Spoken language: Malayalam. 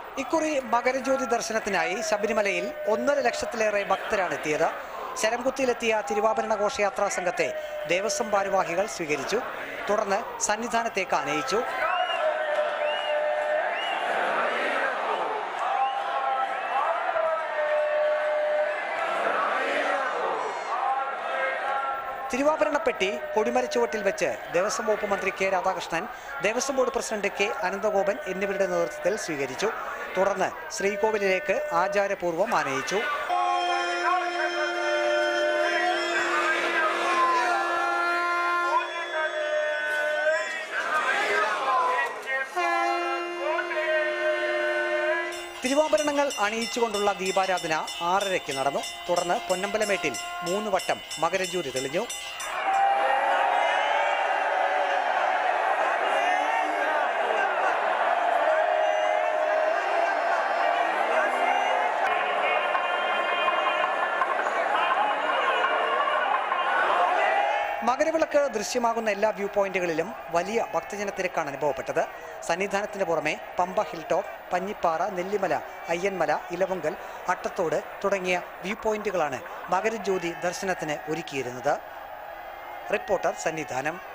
ഇക്കുറി മകരജ്യോതി ദർശനത്തിനായി ശബരിമലയിൽ ഒന്നര ലക്ഷത്തിലേറെ ഭക്തരാണ് എത്തിയത് ശരംകുത്തിയിലെത്തിയ തിരുവാഭരണ ഘോഷയാത്രാ സംഘത്തെ ദേവസ്വം ഭാരവാഹികൾ സ്വീകരിച്ചു തുടർന്ന് സന്നിധാനത്തേക്ക് ആനയിച്ചു തിരുവാഭരണപ്പെട്ടി കൊടിമരച്ചുവട്ടിൽ വെച്ച് ദേവസ്വം വകുപ്പ് മന്ത്രി K Radhakrishnan Devaswom board president K Ananthagopan എന്നിവരുടെ നേതൃത്വത്തിൽ സ്വീകരിച്ചു തുടർന്ന് ശ്രീകോവിലിലേക്ക് ആചാരപൂർവ്വം ആനയിച്ചു തിരുവാഭരണങ്ങൾ അണിയിച്ചുകൊണ്ടുള്ള ദീപാരാധന ആറരയ്ക്ക് നടന്നു തുടർന്ന് പൊന്നമ്പലമേട്ടിൽ മൂന്ന് വട്ടം മകരജ്യോതി തെളിഞ്ഞു മകരവിളക്ക് ദൃശ്യമാകുന്ന എല്ലാ വ്യൂ പോയിന്റുകളിലും വലിയ ഭക്തജന തിരക്കാണ് അനുഭവപ്പെട്ടത് സന്നിധാനത്തിന് പുറമെ പമ്പ ഹിൽ ടോപ്പ് പഞ്ഞിപ്പാറ നെല്ലിമല അയ്യൻമല ഇലവുങ്കൽ അട്ടത്തോട് തുടങ്ങിയ വ്യൂ പോയിന്റുകളാണ് മകരജ്യോതി ദർശനത്തിന് ഒരുക്കിയിരുന്നത് റിപ്പോർട്ടർ സന്നിധാനം